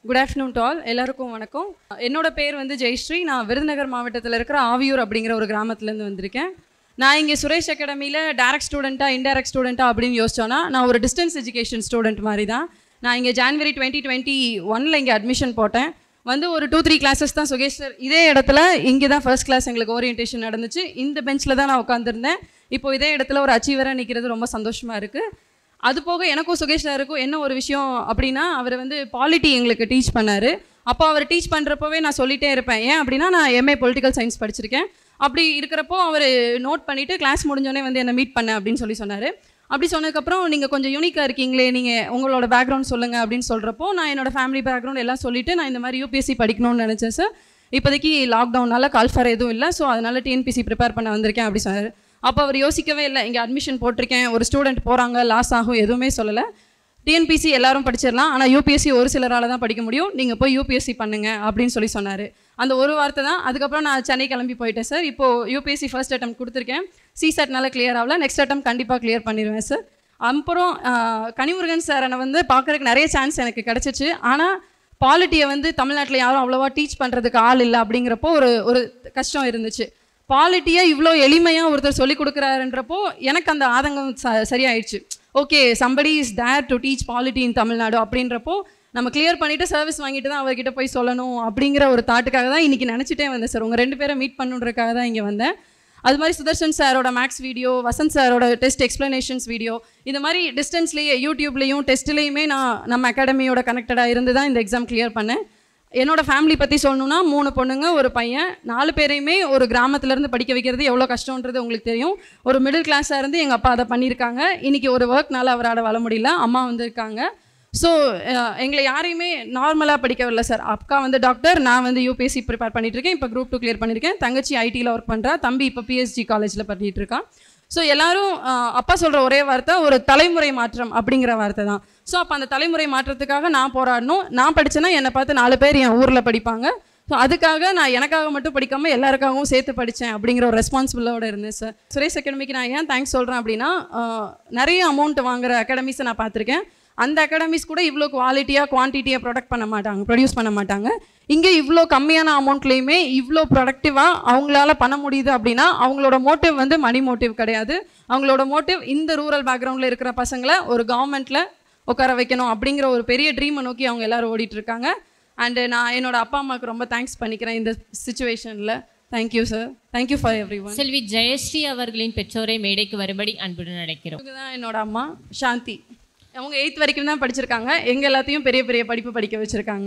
good afternoon to all எல்லாருக்கும் வணக்கம் என்னோட பேர் வந்து ஜெயஸ்ரீ நான் விருதுநகர் மாவட்டத்தில் இருக்கிற ஆவியூர் அப்படிங்கிற ஒரு கிராமத்துலேருந்து வந்திருக்கேன் நான் இங்கே சுரேஷ் அகாடமியில் டேரக்ட் ஸ்டூடெண்ட்டா இன்டேரக்ட் ஸ்டூடெண்ட்டா அப்படின்னு யோசிச்சோன்னா நான் ஒரு டிஸ்டன்ஸ் எஜுகேஷன் ஸ்டூடெண்ட் மாதிரி தான் நான் இங்கே ஜான்வரி டுவெண்ட்டி டுவெண்ட்டி ஒனில் இங்கே அட்மிஷன் போட்டேன் வந்து ஒரு டூ த்ரீ கிளாஸஸ் தான் சுகேஷ் சார் இதே இடத்துல இங்கே தான் ஃபர்ஸ்ட் கிளாஸ் எங்களுக்கு ஓரியன்டேஷன் நடந்துச்சு இந்த பெஞ்சில் தான் நான் உட்காந்துருந்தேன் இப்போ இதே இடத்துல ஒரு அச்சீவராக நிற்கிறது ரொம்ப சந்தோஷமாக இருக்குது அது போக எனக்கும் சுகேஷ் சாருக்கும் என்ன ஒரு விஷயம் அப்படின்னா அவர் வந்து பாலிட்டி எங்களுக்கு டீச் பண்ணார் அப்போ அவர் டீச் பண்ணுறப்பவே நான் சொல்லிட்டே இருப்பேன் ஏன் அப்படின்னா நான் எம்ஏ பொலிட்டிக்கல் சயின்ஸ் படிச்சிருக்கேன் அப்படி இருக்கிறப்போ அவர் நோட் பண்ணிவிட்டு கிளாஸ் முடிஞ்சோடனே வந்து என்னை மீட் பண்ண அப்படின்னு சொல்லி சொன்னார் அப்படி சொன்னதுக்கப்புறம் நீங்கள் கொஞ்சம் யூனிக்காக இருக்கீங்களே நீங்கள் உங்களோட பேக்ரவுண்ட் சொல்லுங்கள் அப்படின்னு சொல்கிறப்போ நான் என்னோட ஃபேமிலி பேக்ரவுண்ட் எல்லாம் சொல்லிவிட்டு நான் இந்த மாதிரி யூபிஎஸ்சி படிக்கணும்னு நினச்சேன் சார் இப்போதைக்கு லாக்டவுனால கால்ஃபர் எதுவும் இல்லை ஸோ அதனால் டிஎன்பிசி ப்ரிப்பேர் பண்ண வந்திருக்கேன் அப்படி சொன்னார் அப்போ அவர் யோசிக்கவே இல்லை இங்கே அட்மிஷன் போட்டிருக்கேன் ஒரு ஸ்டூடெண்ட் போகிறாங்க லாஸ் ஆகும் எதுவுமே சொல்லலை டிஎன்பிசி எல்லாரும் படிச்சிடலாம் ஆனால் யூபிஎஸ்சி ஒரு சிலரால் தான் படிக்க முடியும் நீங்கள் போய் யூபிஎஸ்சி பண்ணுங்க அப்படின்னு சொல்லி சொன்னார் அந்த ஒரு வார்த்தை தான் அதுக்கப்புறம் நான் சென்னை கிளம்பி போயிட்டேன் சார் இப்போது யூபிஎஸ்சி ஃபர்ஸ்ட் அட்டம் கொடுத்துருக்கேன் சிசெட்னால கிளியர் ஆகல நெக்ஸ்ட் அட்டம் கண்டிப்பாக கிளியர் பண்ணிடுவேன் சார் அப்புறம் ஆஹ், கனிமுருகன் சார் என்னை வந்து பார்க்குறதுக்கு நிறைய சான்ஸ் எனக்கு கிடச்சிச்சு ஆனால் பாலிட்டியை வந்து தமிழ்நாட்டில் யாரும் அவ்வளோவா டீச் பண்ணுறதுக்கு ஆள் இல்லை அப்படிங்கிறப்போ ஒரு ஒரு கஷ்டம் இருந்துச்சு பாலிட்டியை இவ்வளோ எளிமையாக ஒருத்தர் சொல்லி கொடுக்குறாருன்றப்போ எனக்கு அந்த ஆதங்கம் ச சரியாயிடுச்சு okay somebody is there to teach polity in Tamil Nadu அப்படின்றப்போ நம்ம கிளியர் பண்ணிவிட்டு சர்வீஸ் வாங்கிட்டு தான் அவர்கிட்ட போய் சொல்லணும் அப்படிங்கிற ஒரு தாட்டுக்காக தான் இன்றைக்கி நினச்சிட்டே வந்தேன் சார் உங்கள் ரெண்டு பேரை மீட் பண்ணுன்றதுக்காக தான் இங்கே வந்தேன் அது மாதிரி சுதர்ஷன் சாரோட மேக்ஸ் வீடியோ வசந்த் சாரோட டெஸ்ட் எக்ஸ்ப்ளனேஷன்ஸ் வீடியோ இந்த மாதிரி டிஸ்டன்ஸ்லேயே யூடியூப்லேயும் டெஸ்ட்லேயுமே நான் நம்ம அகாடமியோட கனெக்டடாக இருந்து தான் இந்த எக்ஸாம் கிளியர் பண்ணேன் என்னோட ஃபேமிலி பற்றி சொல்லணும்னா மூணு பொண்ணுங்க ஒரு பையன் நாலு பேரையுமே ஒரு கிராமத்துலேருந்து படிக்க வைக்கிறது எவ்வளோ கஷ்டன்றது உங்களுக்கு தெரியும் ஒரு மிடில் கிளாஸாக இருந்து எங்கள் அப்பா அதை பண்ணியிருக்காங்க இன்றைக்கி ஒரு ஒர்க்னால அவரால் வர முடியல அம்மா வந்திருக்காங்க ஸோ எங்களை யாரையுமே நார்மலாக படிக்க வரல சார் அக்கா வந்து டாக்டர் நான் வந்து யூபிஎஸ்சி ப்ரிப்பேர் பண்ணிட்டு இருக்கேன் இப்போ குரூப் டூ கிளியர் பண்ணியிருக்கேன் தங்கச்சி ஐடியில் ஒர்க் பண்ணுறா தம்பி இப்போ பிஎஸ்ஜி காலேஜில் பண்ணிட்டு இருக்கான் ஸோ எல்லாரும் அஹ், அப்பா சொல்கிற ஒரே வார்த்தை ஒரு தலைமுறை மாற்றம் அப்படிங்கிற வார்த்தை தான் ஸோ அப்போ அந்த தலைமுறை மாற்றத்துக்காக நான் போராடணும் நான் படித்தேன்னா என்னை பார்த்து நாலு பேர் என் ஊரில் படிப்பாங்க ஸோ அதுக்காக நான் எனக்காக மட்டும் படிக்காமல் எல்லாருக்காகவும் சேர்த்து படித்தேன் அப்படிங்கிற ஒரு ரெஸ்பான்சிபிளோட இருந்தேன் சார் சுரேஷ் அகாடமிக்கு நான் ஏன் தேங்க்ஸ் சொல்கிறேன் அப்படின்னா அஹ், நிறைய அமௌண்ட் வாங்குற அகாடமிஸை நான் பார்த்துருக்கேன் அந்த அகாடமிஸ் கூட இவ்வளோ குவாலிட்டியாக குவான்டிட்டியாக ப்ரொடக்ட் பண்ண மாட்டாங்க ப்ரொடியூஸ் பண்ண மாட்டாங்க இங்கே இவ்வளோ கம்மியான அமௌண்ட்லேயுமே இவ்வளோ ப்ரொடக்டிவாக அவங்களால பண்ண முடியுது அப்படின்னா அவங்களோட மோட்டிவ் வந்து மணி மோட்டிவ் கிடையாது அவங்களோட மோட்டிவ் இந்த ரூரல் பேக்ரவுண்டில் இருக்கிற பசங்களை ஒரு கவர்மெண்ட்டில் உட்கார வைக்கணும் அப்படிங்கிற ஒரு பெரிய ட்ரீமை நோக்கி அவங்க எல்லாரும் ஓடிட்டு இருக்காங்க அண்டு நான் என்னோட அப்பா அம்மாவுக்கு ரொம்ப தேங்க்ஸ் பண்ணிக்கிறேன் இந்த சுச்சுவேஷனில் thank you sir thank you for every one Selvi Jayashree அவர்களின் பெற்றோரை மேடைக்கு வரும்படி அன்புடன் அழைக்கிறோம் இவங்க தான் என்னோட அம்மா சாந்தி அவங்க எயித் வரைக்கும் தான் படிச்சிருக்காங்க எங்கள் எல்லாத்தையும் பெரிய பெரிய படிப்பு படிக்க வச்சுருக்காங்க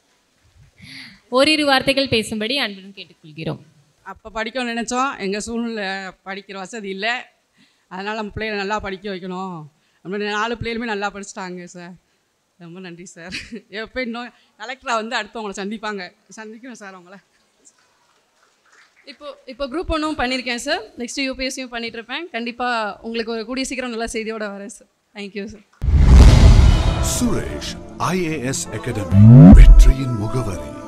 ஓரிரு வார்த்தைகள் பேசும்படி அன்புடன் கேட்டுக்கொள்கிறோம் அப்போ படிக்கணும்னு நினச்சோம் எங்கள் சூழ்நிலை படிக்கிற வசதி இல்லை அதனால் நம்ம பிள்ளைகளை நல்லா படிக்க வைக்கணும் நம்ம நாலு பிள்ளைகளுமே நல்லா படிச்சிட்டாங்க சார் ரொம்ப நன்றி சார் எப்போ இன்னும் கலெக்டராக வந்து அடுத்தவங்களை சந்திப்பாங்க சந்திக்கணும் சார் அவங்கள இப்போ இப்போ குரூப் ஒன்றும் பண்ணியிருக்கேன் சார் நெக்ஸ்ட் யூபிஎஸ்சியும் பண்ணிட்டு இருப்பேன் கண்டிப்பாக உங்களுக்கு ஒரு கூடிய சீக்கிரம் நல்ல செய்தியோட வரேன் sir thank you sir Suresh IAS academy வெற்றியின் முகவரி